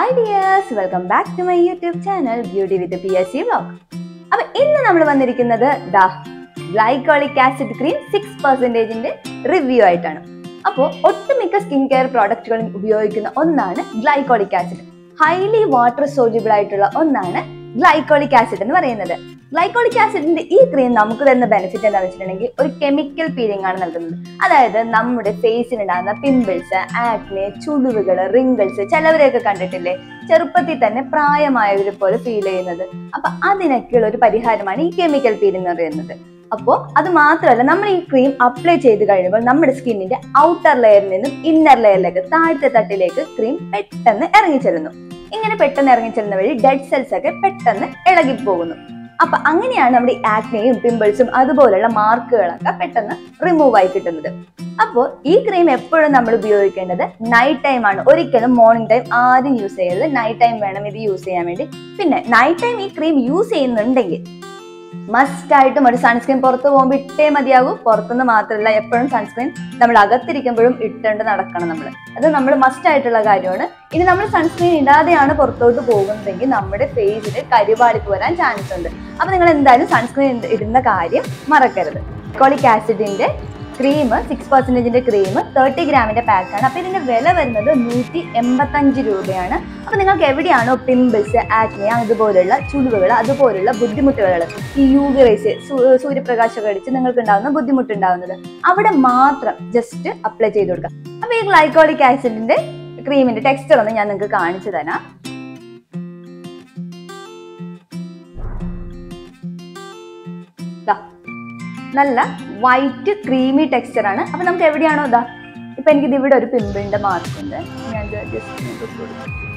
hi dears welcome back to my YouTube channel beauty with P S C vlog അപ്പൊ ഇന്ന് നമ്മൾ വന്നിരിക്കുന്നത് ദാ ഗ്ലൈക്കോളിക് ആസിഡ് ക്രീം സിക്സ് പെർസെൻറ്റേജിന്റെ റിവ്യൂ ആയിട്ടാണ് അപ്പോൾ ഒട്ടുമിക്ക സ്കിൻ കെയർ പ്രോഡക്റ്റുകളും ഉപയോഗിക്കുന്ന ഒന്നാണ് glycolic acid highly water soluble ആയിട്ടുള്ള ഒന്നാണ് ഗ്ലൈക്കോളിക് ആസിഡ് എന്ന് പറയുന്നത് ഗ്ലൈക്കോളിക് ആസിഡിന്റെ ഈ ക്രീം നമുക്ക് തരുന്ന ബെനിഫിറ്റ് എന്താണെന്ന് വെച്ചിട്ടുണ്ടെങ്കിൽ ഒരു കെമിക്കൽ പീലിംഗ് ആണ് നൽകുന്നത് അതായത് നമ്മുടെ ഫേസിനുണ്ടാകുന്ന പിമ്പിൾസ് ആക്നെ ചുളിവുകൾ റിങ്കിൾസ് ചിലവരെയൊക്കെ കണ്ടിട്ടില്ലേ ചെറുപ്പത്തിൽ തന്നെ പ്രായമായവരെ പോലെ ഫീൽ ചെയ്യുന്നത് അപ്പൊ അതിനൊക്കെയുള്ള ഒരു പരിഹാരമാണ് ഈ കെമിക്കൽ പീലിംഗ് എന്ന് പറയുന്നത് അപ്പോൾ അത് മാത്രമല്ല നമ്മൾ ഈ ക്രീം അപ്ലൈ ചെയ്ത് കഴിയുമ്പോൾ നമ്മുടെ സ്കിന്നിന്റെ ഔട്ടർ ലെയറിൽ നിന്നും ഇന്നർ ലെയറിലേക്ക് താഴത്തെ തട്ടിലേക്ക് ക്രീം പെട്ടെന്ന് ഇറങ്ങിച്ചെല്ലുന്നു ഇങ്ങനെ പെട്ടെന്ന് ഇറങ്ങിച്ചെല്ലുന്ന വഴി ഡെഡ് സെൽസ് ഒക്കെ പെട്ടെന്ന് ഇളകിപ്പോകുന്നു അപ്പൊ അങ്ങനെയാണ് നമ്മുടെ ആക്നെയും പിമ്പിൾസും അതുപോലുള്ള മാർക്കുകളൊക്കെ പെട്ടെന്ന് റിമൂവ് ആയി കിട്ടുന്നത് അപ്പോൾ ഈ ക്രീം എപ്പോഴും നമ്മൾ ഉപയോഗിക്കേണ്ടത് നൈറ്റ് ടൈം ആണ് ഒരിക്കലും മോർണിംഗ് ടൈം ആരും യൂസ് ചെയ്യരുത് നൈറ്റ് ടൈം വേണം ഇത് യൂസ് ചെയ്യാൻ വേണ്ടി പിന്നെ നൈറ്റ് ടൈം ഈ ക്രീം യൂസ് ചെയ്യുന്നുണ്ടെങ്കിൽ മസ്റ്റ് ആയിട്ടും ഒരു സൺസ്ക്രീൻ പുറത്ത് പോകുമ്പോൾ ഇട്ടേ മതിയാകൂ പുറത്തുനിന്ന് മാത്രമല്ല എപ്പോഴും സൺസ്ക്രീൻ നമ്മൾ അകത്തിരിക്കുമ്പോഴും ഇട്ടുകൊണ്ട് നടക്കണം നമ്മൾ അത് നമ്മൾ മസ്റ്റ് ആയിട്ടുള്ള കാര്യമാണ് ഇനി നമ്മൾ സൺസ്ക്രീൻ ഇടാതെയാണ് പുറത്തോട്ട് പോകുന്നതെങ്കിൽ നമ്മുടെ ഫേസിൽ കരിവാളിപ്പ് വരാൻ ചാൻസ് ഉണ്ട് അപ്പൊ നിങ്ങൾ എന്തായാലും സൺസ്ക്രീൻ ഇടുന്ന കാര്യം മറക്കരുത് കോളിക് ആസിഡിന്റെ ക്രീം സിക്സ് പെർസെൻറ്റേജിന്റെ ക്രീം തേർട്ടി ഗ്രാമിന്റെ പാക്കാണ് അപ്പൊ ഇതിന്റെ വില വരുന്നത് നൂറ്റി എൺപത്തഞ്ച് രൂപയാണ് അപ്പൊ നിങ്ങൾക്ക് എവിടെയാണോ പിമ്പിൾസ് ആക്നെ അതുപോലുള്ള ചുളിവുകൾ അതുപോലുള്ള ബുദ്ധിമുട്ടുകൾ ഈ യു വി റേസ് സൂര്യപ്രകാശമൊക്കെ അടിച്ച് നിങ്ങൾക്ക് ഉണ്ടാകുന്ന ബുദ്ധിമുട്ടുണ്ടാകുന്നത് അവിടെ മാത്രം ജസ്റ്റ് അപ്ലൈ ചെയ്ത് കൊടുക്കുക അപ്പൊ ഈ ഗ്ലൈക്കോളിക് ആസിഡിന്റെ ക്രീമിന്റെ ടെക്സ്ചർ ഒന്ന് ഞാൻ നിങ്ങൾക്ക് കാണിച്ചു തരാം ദാ, നല്ല വൈറ്റ് ക്രീമി ടെക്സ്ചർ ആണ് അപ്പൊ നമുക്ക് എവിടെയാണോ ഇതാ ഇപ്പൊ എനിക്കിത് ഇവിടെ ഒരു പിമ്പിളിന്റെ മാർക്ക് ഉണ്ട് ഞാൻ ജസ്റ്റ്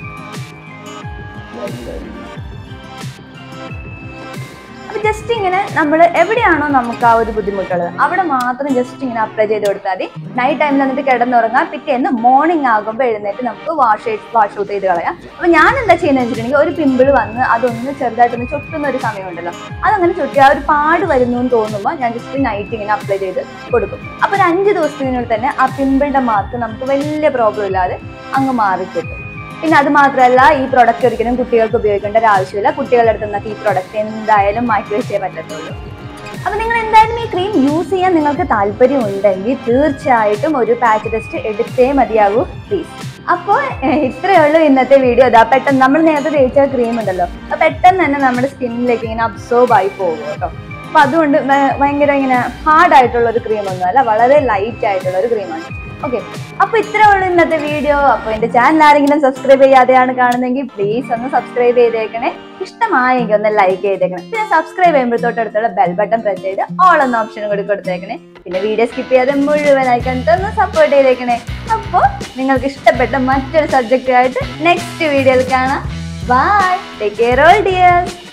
അപ്പൊ ജസ്റ്റ് ഇങ്ങനെ നമ്മൾ എവിടെയാണോ നമുക്ക് ആ ഒരു ബുദ്ധിമുട്ടുള്ളത് അവിടെ മാത്രം ജസ്റ്റ് ഇങ്ങനെ അപ്ലൈ ചെയ്ത് കൊടുത്താൽ മതി നൈറ്റ് ടൈമിൽ എന്നിട്ട് കിടന്നുറങ്ങാം പിറ്റേന്ന് മോർണിംഗ് ആകുമ്പോൾ എഴുന്നേറ്റ് നമുക്ക് വാഷ് വാഷ് ഔട്ട് ചെയ്ത് കളയാം അപ്പൊ ഞാൻ എന്താ ചെയ്യുന്നത് വെച്ചിട്ടുണ്ടെങ്കിൽ ഒരു പിമ്പിൾ വന്ന് അതൊന്ന് ചെറുതായിട്ടൊന്ന് ചുട്ടുന്ന ഒരു സമയമുണ്ടല്ലോ അതങ്ങനെ ചുറ്റി ആ ഒരു പാട് വരുന്നു എന്ന് തോന്നുമ്പോൾ ഞാൻ ജസ്റ്റ് നൈറ്റ് ഇങ്ങനെ അപ്ലൈ ചെയ്ത് കൊടുക്കും അപ്പൊ ഒരു അഞ്ച് ദിവസത്തിനുള്ളിൽ തന്നെ ആ പിമ്പിളിന്റെ മാർക്ക് നമുക്ക് വലിയ പ്രോബ്ലം ഇല്ലാതെ അങ്ങ് മാറിക്കിട്ടും പിന്നെ അത് മാത്രമല്ല ഈ പ്രൊഡക്റ്റ് ഒരിക്കലും കുട്ടികൾക്ക് ഉപയോഗിക്കേണ്ട ഒരു ആവശ്യമില്ല കുട്ടികളുടെ അടുത്ത് നിന്നൊക്കെ ഈ പ്രൊഡക്റ്റ് എന്തായാലും മാറ്റി വെച്ചേ പറ്റത്തുള്ളൂ അപ്പൊ നിങ്ങൾ എന്തായാലും ഈ ക്രീം യൂസ് ചെയ്യാൻ നിങ്ങൾക്ക് താല്പര്യം ഉണ്ടെങ്കിൽ തീർച്ചയായിട്ടും ഒരു പാച്ച് ടെസ്റ്റ് എടുത്തേ മതിയാകൂ പ്ലീസ് അപ്പോൾ ഇത്രയേ ഉള്ളൂ ഇന്നത്തെ വീഡിയോ അതാ പെട്ടെന്ന് നമ്മൾ നേരത്തെ തേച്ച ക്രീം ഉണ്ടല്ലോ അത് പെട്ടെന്ന് തന്നെ നമ്മുടെ സ്കിന്നിലേക്ക് ഇങ്ങനെ അബ്സോർബ് ആയി പോകും കേട്ടോ അപ്പൊ അതുകൊണ്ട് ഭ- ഭയങ്കര ഇങ്ങനെ ഹാർഡ് ആയിട്ടുള്ള ഒരു ക്രീം ഒന്നും അല്ല വളരെ ലൈറ്റ് ആയിട്ടുള്ള ഒരു ക്രീമാണ് ഓക്കെ അപ്പൊ ഇത്രേ ഉള്ളൂ ഇന്നത്തെ വീഡിയോ അപ്പൊ എന്റെ ചാനൽ ആരെങ്കിലും സബ്സ്ക്രൈബ് ചെയ്യാതെയാണ് കാണുന്നതെങ്കിൽ പ്ലീസ് ഒന്ന് സബ്സ്ക്രൈബ് ചെയ്തേക്കണേ ഇഷ്ടമായെങ്കിൽ ഒന്ന് ലൈക്ക് ചെയ്തേക്കണേ പിന്നെ സബ്സ്ക്രൈബ് ചെയ്യുമ്പോൾ തൊട്ടടുത്തുള്ള ബെൽ ബട്ടൺ പ്രസ് ചെയ്ത് ഓൾ എന്ന ഓപ്ഷനും കൂടി കൊടുത്തേക്കണേ പിന്നെ വീഡിയോ സ്കിപ്പ് ചെയ്യാതെ മുഴുവനായി കണ്ടിട്ട് ഒന്ന് സപ്പോർട്ട് ചെയ്തേക്കണേ അപ്പോൾ നിങ്ങൾക്ക് ഇഷ്ടപ്പെട്ട മറ്റൊരു സബ്ജക്റ്റ് ആയിട്ട് നെക്സ്റ്റ് വീഡിയോയിൽ കാണാം bye take care all dears